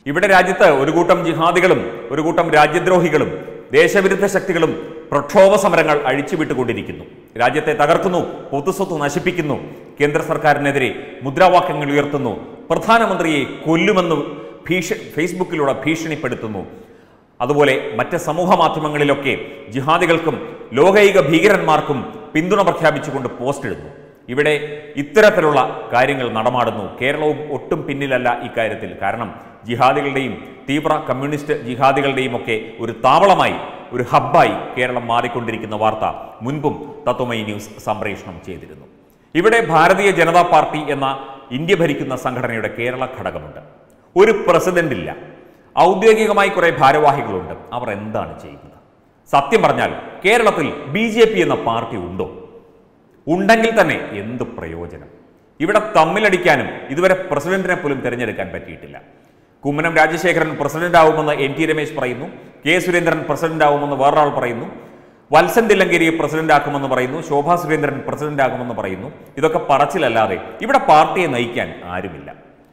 ഇവിടെ രാജ്യത്ത് ഒരു കൂട്ടം ജിഹാദികളും ഒരു കൂട്ടം രാജ്യദ്രോഹികളും ദേശവിരുദ്ധ ശക്തികളും പ്രക്ഷോഭ സമരങ്ങൾ അഴിച്ചുവിട്ടുകൊണ്ടിരിക്കുന്നു രാജ്യത്തെ തകർക്കുന്നു പൊതുസ്വത്ത് നശിപ്പിക്കുന്നു കേന്ദ്ര സർക്കാരിനെതിരെ മുദ്രാവാക്യങ്ങൾ ഉയർത്തുന്നു പ്രധാനമന്ത്രിയെ കൊല്ലുമെന്ന് ഭീഷ ഫേസ്ബുക്കിലൂടെ ഭീഷണിപ്പെടുത്തുന്നു അതുപോലെ മറ്റ് സമൂഹ മാധ്യമങ്ങളിലൊക്കെ ജിഹാദികൾക്കും ലോകൈക ഭീകരന്മാർക്കും പിന്തുണ പ്രഖ്യാപിച്ചുകൊണ്ട് പോസ്റ്റ് ഇടുന്നു ഇവിടെ ഇത്തരത്തിലുള്ള കാര്യങ്ങൾ നടമാടുന്നു കേരളവും ഒട്ടും പിന്നിലല്ല ഇക്കാര്യത്തിൽ കാരണം ജിഹാദികളുടെയും തീവ്ര കമ്മ്യൂണിസ്റ്റ് ജിഹാദികളുടെയും ഒക്കെ ഒരു താവളമായി ഒരു ഹബ്ബായി കേരളം മാറിക്കൊണ്ടിരിക്കുന്ന വാർത്ത മുൻപും തത്വമയി ന്യൂസ് സംപ്രേഷണം ചെയ്തിരുന്നു ഇവിടെ ഭാരതീയ ജനതാ പാർട്ടി എന്ന ഇന്ത്യ ഭരിക്കുന്ന സംഘടനയുടെ കേരള ഘടകമുണ്ട് ഒരു പ്രസിഡന്റ് ഇല്ല ഔദ്യോഗികമായി കുറെ ഭാരവാഹികളുണ്ട് അവർ എന്താണ് ചെയ്യുന്നത് സത്യം പറഞ്ഞാൽ കേരളത്തിൽ ബി എന്ന പാർട്ടി ഉണ്ടോ ഉണ്ടെങ്കിൽ തന്നെ എന്ത് പ്രയോജനം ഇവിടെ തമ്മിലടിക്കാനും ഇതുവരെ പ്രസിഡന്റിനെ പോലും തിരഞ്ഞെടുക്കാൻ പറ്റിയിട്ടില്ല കുമ്മനം രാജശേഖരൻ പ്രസിഡന്റ് ആവുമെന്ന് എൻ ടി രമേശ് പറയുന്നു കെ സുരേന്ദ്രൻ പ്രസിഡന്റ് ആവുമെന്ന് വേറൊരാൾ പറയുന്നു വത്സൻ തില്ലങ്കേരിയെ പ്രസിഡന്റ് ആക്കുമെന്ന് പറയുന്നു ശോഭാ സുരേന്ദ്രൻ പ്രസിഡന്റ് ആകുമെന്ന് പറയുന്നു ഇതൊക്കെ പറച്ചിലല്ലാതെ ഇവിടെ പാർട്ടിയെ നയിക്കാൻ ആരുമില്ല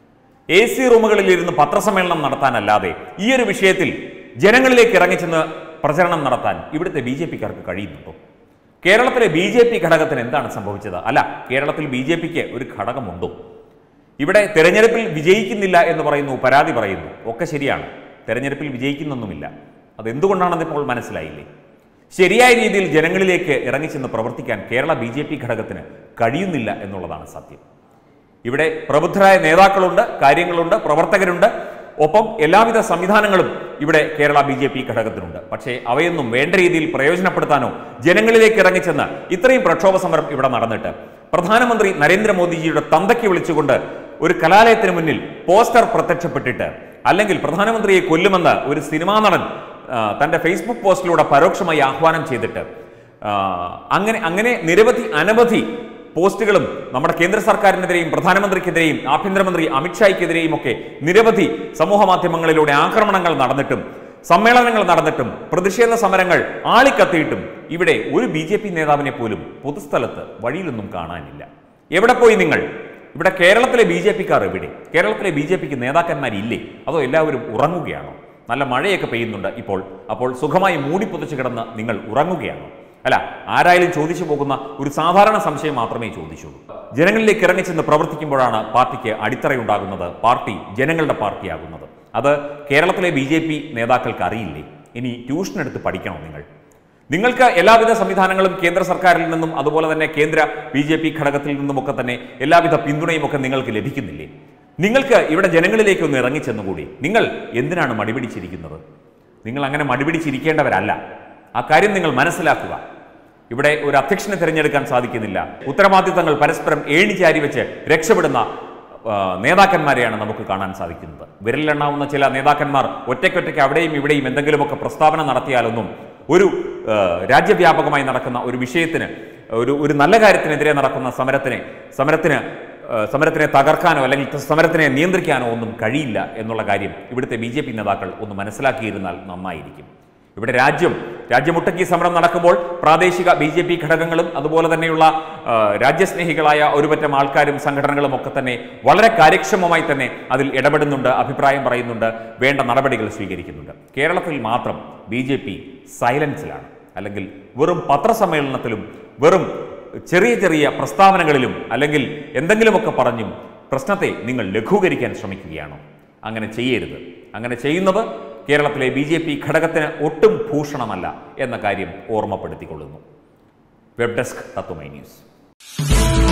എ സി റൂമുകളിൽ ഇരുന്ന് പത്രസമ്മേളനം നടത്താനല്ലാതെ ഈ ഒരു വിഷയത്തിൽ ജനങ്ങളിലേക്ക് ഇറങ്ങിച്ചെന്ന് പ്രചരണം നടത്താൻ ഇവിടുത്തെ ബി ജെ പിക്കാർക്ക് കഴിയുന്നുണ്ടോ കേരളത്തിലെ ബി ജെ പി ഘടകത്തിന് എന്താണ് സംഭവിച്ചത് അല്ല കേരളത്തിൽ ബി ജെ പിക്ക് ഒരു ഘടകമുണ്ടോ ഇവിടെ തെരഞ്ഞെടുപ്പിൽ വിജയിക്കുന്നില്ല എന്ന് പറയുന്നു പരാതി പറയുന്നു ഒക്കെ ശരിയാണ് തെരഞ്ഞെടുപ്പിൽ വിജയിക്കുന്നൊന്നുമില്ല അതെന്തുകൊണ്ടാണെന്ന് ഇപ്പോൾ മനസ്സിലായില്ലേ ശരിയായ രീതിയിൽ ജനങ്ങളിലേക്ക് ഇറങ്ങിച്ചെന്ന് പ്രവർത്തിക്കാൻ കേരള ബി ജെ പി ഘടകത്തിന് കഴിയുന്നില്ല എന്നുള്ളതാണ് സത്യം ഇവിടെ പ്രബുദ്ധരായ നേതാക്കളുണ്ട് കാര്യങ്ങളുണ്ട് പ്രവർത്തകരുണ്ട് ഒപ്പം എല്ലാവിധ സംവിധാനങ്ങളും ഇവിടെ കേരള ബി ജെ പി ഘടകത്തിനുണ്ട് പക്ഷേ അവയൊന്നും വേണ്ട രീതിയിൽ പ്രയോജനപ്പെടുത്താനോ ജനങ്ങളിലേക്ക് ഇറങ്ങിച്ചെന്ന് ഇത്രയും പ്രക്ഷോഭ സമരം ഇവിടെ നടന്നിട്ട് പ്രധാനമന്ത്രി നരേന്ദ്രമോദിജിയുടെ തന്തയ്ക്ക് വിളിച്ചുകൊണ്ട് ഒരു കലാലയത്തിന് മുന്നിൽ പോസ്റ്റർ പ്രത്യക്ഷപ്പെട്ടിട്ട് അല്ലെങ്കിൽ പ്രധാനമന്ത്രിയെ കൊല്ലുമെന്ന് ഒരു സിനിമാ നടൻ ആ, തന്റെ ഫേസ്ബുക്ക് പോസ്റ്റിലൂടെ പരോക്ഷമായി ആഹ്വാനം ചെയ്തിട്ട് ആ, അങ്ങനെ അങ്ങനെ നിരവധി അനവധി പോസ്റ്റുകളും നമ്മുടെ കേന്ദ്ര സർക്കാരിനെതിരെയും പ്രധാനമന്ത്രിക്കെതിരെയും ആഭ്യന്തരമന്ത്രി അമിത്ഷായ്ക്കെതിരെയും ഒക്കെ നിരവധി സമൂഹ മാധ്യമങ്ങളിലൂടെ ആക്രമണങ്ങൾ നടന്നിട്ടും സമ്മേളനങ്ങൾ നടന്നിട്ടും പ്രതിഷേധ സമരങ്ങൾ ആളിക്കത്തിയിട്ടും ഇവിടെ ഒരു ബി ജെ പി നേതാവിനെ പോലും പൊതുസ്ഥലത്ത് വഴിയിലൊന്നും കാണാനില്ല എവിടെ പോയി നിങ്ങൾ ഇവിടെ കേരളത്തിലെ ബി ജെ പിക്കാർ എവിടെ കേരളത്തിലെ ബി ജെ പിക്ക് നേതാക്കന്മാരില്ലേ അതോ എല്ലാവരും ഉറങ്ങുകയാണോ നല്ല മഴയൊക്കെ പെയ്യുന്നുണ്ട് ഇപ്പോൾ അപ്പോൾ സുഖമായി മൂടിപ്പൊതിച്ച് കിടന്ന് നിങ്ങൾ ഉറങ്ങുകയാണോ അല്ല ആരായാലും ചോദിച്ചു പോകുന്ന ഒരു സാധാരണ സംശയം മാത്രമേ ചോദിച്ചുള്ളൂ ജനങ്ങളിലേക്ക് ഇറങ്ങിച്ചെന്ന് പ്രവർത്തിക്കുമ്പോഴാണ് പാർട്ടിക്ക് അടിത്തറയുണ്ടാകുന്നത് പാർട്ടി ജനങ്ങളുടെ പാർട്ടിയാകുന്നത് അത് കേരളത്തിലെ ബി ജെ പി നേതാക്കൾക്ക് അറിയില്ലേ ഇനി ട്യൂഷൻ എടുത്ത് പഠിക്കണോ നിങ്ങൾ നിങ്ങൾക്ക് എല്ലാവിധ സംവിധാനങ്ങളും കേന്ദ്ര സർക്കാരിൽ നിന്നും അതുപോലെ തന്നെ കേന്ദ്ര ബി ജെ പി ഘടകത്തിൽ നിന്നുമൊക്കെ തന്നെ എല്ലാവിധ പിന്തുണയും ഒക്കെ നിങ്ങൾക്ക് ലഭിക്കുന്നില്ലേ നിങ്ങൾക്ക് ഇവിടെ ജനങ്ങളിലേക്ക് ഒന്ന് ഇറങ്ങിച്ചെന്നുകൂടി നിങ്ങൾ എന്തിനാണ് മടിപിടിച്ചിരിക്കുന്നത് നിങ്ങൾ അങ്ങനെ മടിപിടിച്ചിരിക്കേണ്ടവരല്ല ആ കാര്യം നിങ്ങൾ മനസ്സിലാക്കുക ഇവിടെ ഒരു അധ്യക്ഷനെ തിരഞ്ഞെടുക്കാൻ സാധിക്കുന്നില്ല ഉത്തരവാദിത്തങ്ങൾ പരസ്പരം ഏണിചാരി വെച്ച് രക്ഷപ്പെടുന്ന ആ, നേതാക്കന്മാരെയാണ് നമുക്ക് കാണാൻ സാധിക്കുന്നത് വിരലിലെണ്ണാവുന്ന ചില നേതാക്കന്മാർ ഒറ്റയ്ക്കൊറ്റയ്ക്ക് അവിടെയും ഇവിടെയും എന്തെങ്കിലുമൊക്കെ പ്രസ്താവന നടത്തിയാലൊന്നും ഒരു ആ, രാജ്യവ്യാപകമായി നടക്കുന്ന ഒരു വിഷയത്തിന് ഒരു ഒരു നല്ല കാര്യത്തിനെതിരെ നടക്കുന്ന സമരത്തിനെ സമരത്തിന് ആ, സമരത്തിനെ തകർക്കാനോ അല്ലെങ്കിൽ സമരത്തിനെ നിയന്ത്രിക്കാനോ ഒന്നും കഴിയില്ല എന്നുള്ള കാര്യം ഇവിടുത്തെ ബി നേതാക്കൾ ഒന്ന് മനസ്സിലാക്കിയിരുന്നാൽ നന്നായിരിക്കും ഇവിടെ രാജ്യം രാജ്യമൊട്ടക്കി സമരം നടക്കുമ്പോൾ പ്രാദേശിക ബി ജെ പി ഘടകങ്ങളും അതുപോലെ തന്നെയുള്ള ആ, രാജ്യസ്നേഹികളായ ഒരുപറ്റം ആൾക്കാരും സംഘടനകളും ഒക്കെ തന്നെ വളരെ കാര്യക്ഷമമായി തന്നെ അതിൽ ഇടപെടുന്നുണ്ട് അഭിപ്രായം പറയുന്നുണ്ട് വേണ്ട നടപടികൾ സ്വീകരിക്കുന്നുണ്ട് കേരളത്തിൽ മാത്രം ബി ജെ പി സൈലൻസിലാണ് അല്ലെങ്കിൽ വെറും പത്രസമ്മേളനത്തിലും വെറും ചെറിയ ചെറിയ പ്രസ്താവനകളിലും അല്ലെങ്കിൽ എന്തെങ്കിലുമൊക്കെ പറഞ്ഞും പ്രശ്നത്തെ നിങ്ങൾ ലഘൂകരിക്കാൻ ശ്രമിക്കുകയാണോ അങ്ങനെ ചെയ്യരുത് അങ്ങനെ ചെയ്യുന്നത് കേരളത്തിലെ ബി ജെ പി ഘടകത്തിന് ഒട്ടും ഭൂഷണമല്ല എന്ന കാര്യം ഓർമ്മപ്പെടുത്തിക്കൊള്ളുന്നു വെബ് ഡെസ്ക് തത്വമൈ ന്യൂസ്